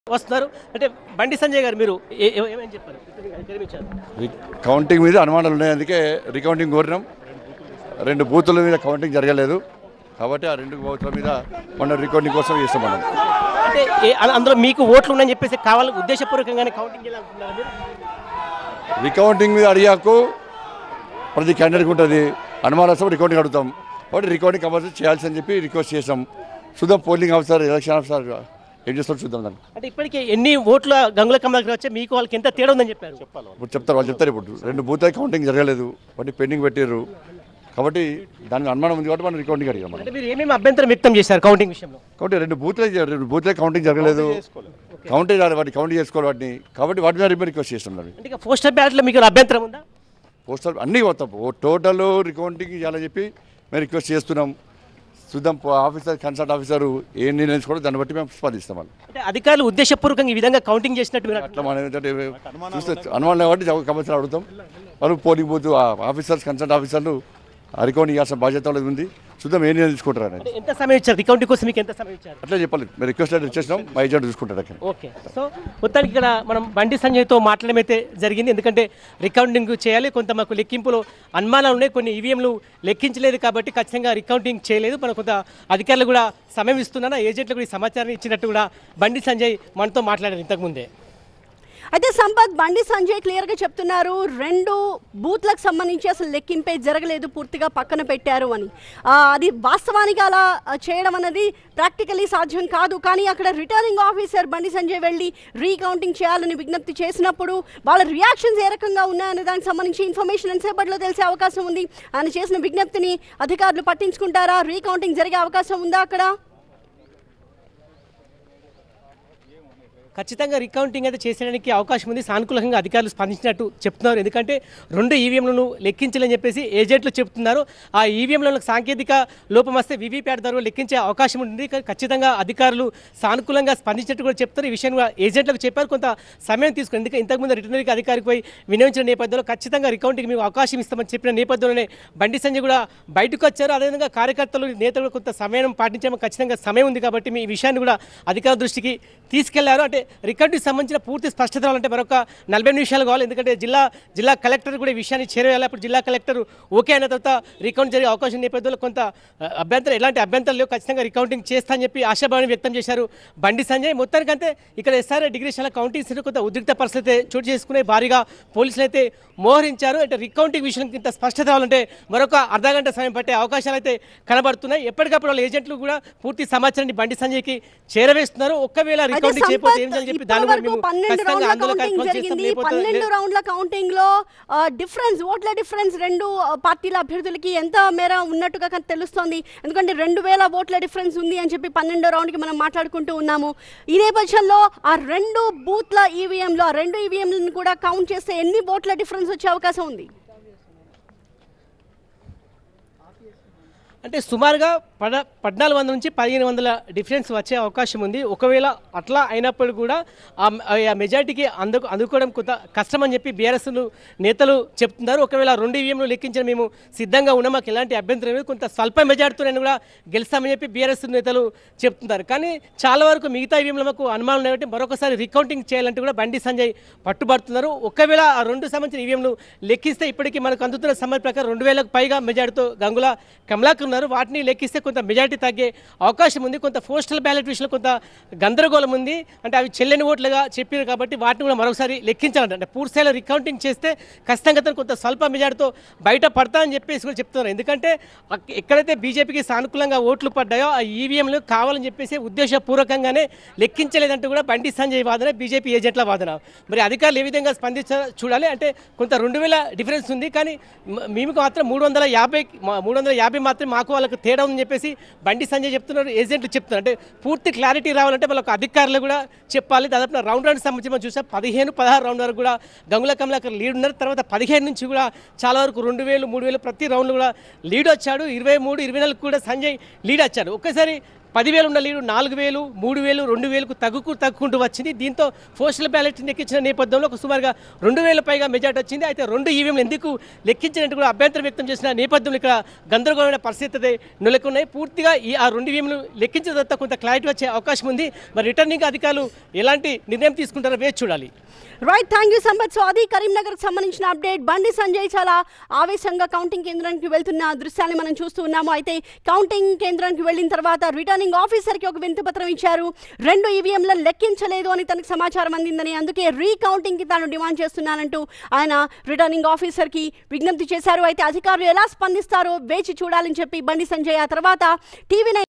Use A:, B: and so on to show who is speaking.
A: వస్తున్నారు అంటే బండి సంజయ్ గారు మీరు ఏ- ఏ- ఏమని చెప్పారు విరమించారు.
B: రి- కౌంటింగ్ మీద అనుమానాలు ఉన్నాయి అందుకే రికౌంటింగ్ కోరినాం రెండు బూతుల మీద కౌంటింగ్ జరగలేదు కాబట్టి ఆ రెండు బూతుల మీద మన రికౌంటింగ్ కోసం చేస్తాం మనం
A: అంటే ఏ- అ- అందులో మీకు ఓట్లు ఉన్నాయని చెప్పేసి కావాలి ఉద్దేశపూర్వకంగానే కౌంటింగ్ చేయాలనుకుంటున్నారు మీరు
B: రికౌంటింగ్ మీద అడిగాకు ప్రతి క్యాండిడేట్కి ఉంటుంది అనుమానం వస్తే రికౌంటింగ్ అడుగుతాం కాబట్టి రికౌంటింగ్ కంపల్సరీ చేయాల్సి అని చెప్పి రిక్వెస్ట్ చేసాం చూద్దాం పోలింగ్ ఆఫీసర్ ఎలక్షన్ ఆఫీసర్ ఏం చేస్తారో చూద్దాం దాన్ని
A: అంటే ఇప్పటికే ఎన్ని ఓట్ల గంగుల కమలాకర్ వచ్చే మీకు వాళ్ళకి ఎంత తేడా ఉందని చెప్పారు
B: ఇప్పుడు చెప్తారు వాళ్ళు చెప్తారు ఇప్పుడు రెండు బూత్ కౌంటింగ్ జరగలేదు వాటి పెండింగ్ పెట్టారు కాబట్టి దానికి అనుమానం ఉంది కాబట్టి మనం రికౌంటింగ్ అడిగాం మనం
A: అంటే మీరు ఏమేమి అభ్యంతరం వ్యక్తం చేశారు కౌంటింగ్ విషయంలో
B: కాబట్టి రెండు బూత్లే రెండు బూత్లే కౌంటింగ్ జరగలేదు కౌంటింగ్ రాలేదు వాటిని కౌంట్ చేసుకోవాలి వాటిని కాబట్టి వాటి మీద రిక్వెస్ట్ చేస్తున్నాం
A: అంటే ఇక పోస్టర్ బ్యాలెట్లో మీకు అభ్యంతరం ఉందా
B: పోస్టల్ అన్నీ మొత్తం టోటల్ రికౌంటింగ్ చేయాలని చెప్పి మేము రిక్వెస్ట్ చేస్తున్నాం చూద్దాం పో- ఆఫీసర్ కన్సల్ట్ ఆఫీసర్ ఏం నిర్ణయించుకోవడం దాన్ని బట్టి మేము స్పందిస్తాం వాళ్ళు
A: అంటే అధికారులు ఉద్దేశపూర్వకంగా ఈ విధంగా కౌంటింగ్ చేసినట్టు మీరు
B: అట్లా మనం ఏంటంటే చూస్తే అనుమానం కాబట్టి కంపల్సరీ అడుగుతాం వాళ్ళు పోలింగ్ బూత్ ఆఫీసర్స్ కన్సల్ట్ ఆఫీసర్లు రికౌంటింగ్ చేయాల్సిన బాధ్యత వాళ్ళది ఉంది చూద్దాం ఏం నిర్ణయించుకుంటారు అనేది
A: అంటే ఎంత సమయం ఇచ్చారు రికౌంటింగ్ కోసం మీకు ఎంత సమయం ఇచ్చారు
B: అట్లే చెప్పాలి మేము రిక్వెస్ట్ లెటర్ ఇచ్చేసినాం మా ఏజెంట్ చూసుకుంటాడు అక్కడ
A: ఓకే సో మొత్తానికి ఇక్కడ మనం బండి సంజయ్తో మాట్లాడడం అయితే జరిగింది ఎందుకంటే రికౌంటింగ్ చేయాలి కొంత మాకు లెక్కింపులో అనుమానాలు ఉన్నాయి కొన్ని ఈవీఎంలు లెక్కించలేదు కాబట్టి ఖచ్చితంగా రికౌంటింగ్ చేయలేదు మన కొంత అధికారులు కూడా సమయం ఇస్తున్నాను ఏజెంట్లు కూడా ఈ సమాచారం ఇచ్చినట్టు కూడా బండి సంజయ్ మనతో మాట్లాడారు ఇంతకుముందే
C: అయితే సంపత్ బండి సంజయ్ క్లియర్ గా చెప్తున్నారు రెండు బూత్లకు సంబంధించి అసలు లెక్కింపే జరగలేదు పూర్తిగా పక్కన పెట్టారు అని ఆ, అది వాస్తవానికి అలా ఆ, చేయడం అన్నది ప్రాక్టికలీ సాధ్యం కాదు కానీ అక్కడ రిటర్నింగ్ ఆఫీసర్ బండి సంజయ్ వెళ్ళి రీకౌంటింగ్ చేయాలని విజ్ఞప్తి చేసినప్పుడు వాళ్ళ రియాక్షన్స్ ఏ రకంగా ఉన్నాయనే దానికి సంబంధించి ఇన్ఫర్మేషన్ ఎంతసేపట్లో తెలిసే అవకాశం ఉంది ఆయన చేసిన విజ్ఞప్తిని అధికారులు పట్టించుకుంటారా రీకౌంటింగ్ జరిగే అవకాశం ఉందా అక్కడ
A: ఖచ్చితంగా రికౌంటింగ్ అయితే చేసేయడానికి అవకాశం ఉంది సానుకూలంగా అధికారులు స్పందించినట్టు చెప్తున్నారు ఎందుకంటే రెండు ఈవీఎంలను లెక్కించాలని చెప్పేసి ఏజెంట్లు చెప్తున్నారు ఆ ఈవీఎంలలో సాంకేతిక లోపం వస్తే వీవీప్యాట్ ధర లెక్కించే అవకాశం ఉంది కానీ ఖచ్చితంగా అధికారులు సానుకూలంగా స్పందించినట్టు కూడా చెప్తారు ఈ విషయం కూడా ఏజెంట్లకు చెప్పారు కొంత సమయం తీసుకుని ఎందుకంటే ఇంతకుముందు రిటర్నరీ అధికారికి పోయి వినియోగించిన నేపథ్యంలో ఖచ్చితంగా రికౌంటింగ్ మీకు అవకాశం ఇస్తామని చెప్పిన నేపథ్యంలోనే బండి సంజయ్ కూడా బయటకు వచ్చారు అదేవిధంగా కార్యకర్తలు నేతలు కూడా కొంత సమయం పాటించాము ఖచ్చితంగా సమయం ఉంది కాబట్టి మీ ఈ విషయాన్ని కూడా అధికారుల దృష్టికి తీసుకెళ్లారు అంటే రికార్డుకి సంబంధించిన పూర్తి స్పష్టత రావాలంటే మరొక నలభై నిమిషాలు కావాలి ఎందుకంటే జిల్లా జిల్లా కలెక్టర్ కూడా ఈ విషయాన్ని చేరవేయాలి అప్పుడు జిల్లా కలెక్టర్ ఓకే అయిన తర్వాత రికౌంట్ జరిగే అవకాశం నేపథ్యంలో కొంత ఆ, అభ్యంతరం ఎలాంటి అభ్యంతరం లేవు ఖచ్చితంగా రికౌంటింగ్ చేస్తా అని చెప్పి ఆశాభావాన్ని వ్యక్తం చేశారు బండి సంజయ్ మొత్తానికంటే ఇక్కడ ఎస్ఆర్ డిగ్రీ శాల కౌంటింగ్ సెంటర్ కొంత ఉద్రిక్త పరిస్థితి చోటు చేసుకునే భారీగా పోలీసులు అయితే మోహరించారు అంటే రికౌంటింగ్ విషయం ఇంత స్పష్టత రావాలంటే మరొక అర్ధగంట సమయం పట్టే అవకాశాలు అయితే కనబడుతున్నాయి ఎప్పటికప్పుడు వాళ్ళ ఏజెంట్లు కూడా పూర్తి సమాచారాన్ని బండి సంజయ్కి చేరవేస్తున్నారు ఒక్కవేళ
C: అయితే
A: రికౌంటింగ్ చేయకపోతే ఏం చేయాలని చెప్పి దాని కూడా
C: ఇప్పటివరకు
A: మేము
C: పన్నెండు
A: ఖచ్చితంగా
C: రౌండ్ల
A: ఆందోళన
C: కౌంటింగ్
A: కార్యక్రమం చేస్తాం
C: జరిగింది
A: లేకపోతే
C: పన్నెండు రౌండ్ల కౌంటింగ్ లో డిఫరెన్స్ ఓట్ల డిఫరెన్స్ రెండు ఆ, పార్టీల అభ్యర్థులకి ఎంత మేర ఉన్నట్టుగా కన్- తెలుస్తోంది ఎందుకంటే రెండు వేల ఓట్ల డిఫరెన్స్ ఉంది అని చెప్పి పన్నెండో రౌండ్ కి మనం మాట్లాడుకుంటూ ఉన్నాము ఈ నేపథ్యంలో ఆ రెండు బూత్ల ఈవీఎంలో ఆ రెండు ఈవీఎంలను కూడా కౌంట్ చేస్తే ఎన్ని ఓట్ల డిఫరెన్స్ వచ్చే అవకాశం ఉంది
A: అంటే సుమారుగా పద పద్నాలుగు వందల నుంచి పదిహేను వందల డిఫరెన్స్ వచ్చే అవకాశం ఉంది ఒకవేళ అట్లా అయినప్పుడు కూడా ఆ ఆ మెజార్టీకి అందుకు అందుకోవడం కొంత కష్టం అని చెప్పి బీఆర్ఎస్ నేతలు చెప్తున్నారు ఒకవేళ రెండు ఈవీఎంలు లెక్కించిన మేము సిద్ధంగా ఉన్నాం మాకు ఎలాంటి అభ్యంతరం లేదు కొంత స్వల్ప మెజార్టీతో నేను కూడా గెలుస్తామని చెప్పి బీఆర్ఎస్ నేతలు చెప్తున్నారు కానీ చాలా వరకు మిగతా ఈవీఎంలు మాకు అనుమానం ఉన్నాయి కాబట్టి మరొకసారి రికౌంటింగ్ చేయాలంటే కూడా బండి సంజయ్ పట్టుబడుతున్నారు ఒకవేళ ఆ రెండు సంబంధించిన ఈవీఎంలు లెక్కిస్తే ఇప్పటికీ మనకు అందుతున్న సమాచారం ప్రకారం రెండు వేలకు పైగా మెజార్టీతో గంగుల కమలాకర్ ఉన్నారు వాటిని లెక్కిస్తే కొంత మెజార్టీ తగ్గే అవకాశం ఉంది కొంత పోస్టల్ బ్యాలెట్ విషయంలో కొంత గందరగోళం ఉంది అంటే అవి చెల్లని ఓట్లుగా చెప్పారు కాబట్టి వాటిని కూడా మరొకసారి లెక్కించాలంట అంటే పూర్తిస్థాయిలో రికౌంటింగ్ చేస్తే ఖచ్చితంగా అతను కొంత స్వల్ప మెజార్టీతో బయట పడతా అని చెప్పేసి కూడా చెప్తున్నారు ఎందుకంటే అక్- ఎక్కడైతే బీజేపీకి సానుకూలంగా ఓట్లు పడ్డాయో ఆ ఈవీఎంలు కావాలని చెప్పేసి ఉద్దేశపూర్వకంగానే లెక్కించలేదంటూ కూడా బండి సంజయ్ వాదన బీజేపీ ఏజెంట్ల వాదన మరి అధికారులు ఏ విధంగా స్పందించారో చూడాలి అంటే కొంత రెండు వేల డిఫరెన్స్ ఉంది కానీ మ- మేము మాత్రం మూడు వందల యాభై మూడు వందల యాభై మాత్రం మాకు వాళ్ళకు తేడా ఉందని చెప్పేసి బండి సంజయ్ చెప్తున్నారు ఏజెంట్లు చెప్తున్నారు అంటే పూర్తి క్లారిటీ రావాలంటే వాళ్ళకు అధికారులు కూడా చెప్పాలి దాదాపు రౌండ్ రౌండ్ సంబంధించి మనం చూసాం పదిహేను పదహారు రౌండ్ వరకు కూడా గంగుల కమలాకర్ లీడ్ ఉన్నారు తర్వాత పదిహేను నుంచి కూడా చాలా వరకు రెండు వేలు మూడు వేలు ప్రతి రౌండ్లో కూడా లీడ్ వచ్చాడు ఇరవై మూడు ఇరవై నాలుగు కూడా సంజయ్ లీడ్ వచ్చాడు ఒక్కసారి పదివేలు ఉన్న లీడు నాలుగు వేలు మూడు వేలు రెండు వేలకు తగ్గుకు తగ్గుకుంటూ వచ్చింది దీంతో పోస్టల్ బ్యాలెట్ లెక్కించిన నేపథ్యంలో ఒక సుమారుగా రెండు వేల పైగా మెజార్టీ వచ్చింది అయితే రెండు ఈవీఎంలు ఎందుకు లెక్కించినట్టు కూడా అభ్యంతరం వ్యక్తం చేసిన నేపథ్యంలో ఇక్కడ గందరగోళమైన పరిస్థితి నెలకొన్నాయి పూర్తిగా ఈ ఆ రెండు ఈవీఎంలు లెక్కించిన తర్వాత కొంత క్లారిటీ వచ్చే అవకాశం ఉంది మరి రిటర్నింగ్ అధికారులు ఎలాంటి నిర్ణయం తీసుకుంటారో వేచి చూడాలి
C: right thank you Sampath so అది కరీంనగర్ సంబంధించిన అప్డేట్ బండి సంజయ్ చాలా ఆవేశంగా కౌంటింగ్ కేంద్రానికి వెళ్తున్న దృశ్యాన్ని మనం చూస్తూ ఉన్నాము అయితే కౌంటింగ్ కేంద్రానికి వెళ్ళిన తర్వాత రిటర్నింగ్ ఆఫీసర్కి ఒక వింతి పత్రం ఇచ్చారు రెండు ఈవీఎంలను లెక్కించలేదు అని తనకు సమాచారం అందిందని అందుకే రీకౌంటింగ్కి తాను డిమాండ్ చేస్తున్నానంటూ ఆయన రిటర్నింగ్ ఆఫీసర్కి విజ్ఞప్తి చేశారు అయితే అధికారులు ఎలా స్పందిస్తారో వేచి చూడాలని చెప్పి బండి సంజయ్ ఆ తర్వాత టీవీ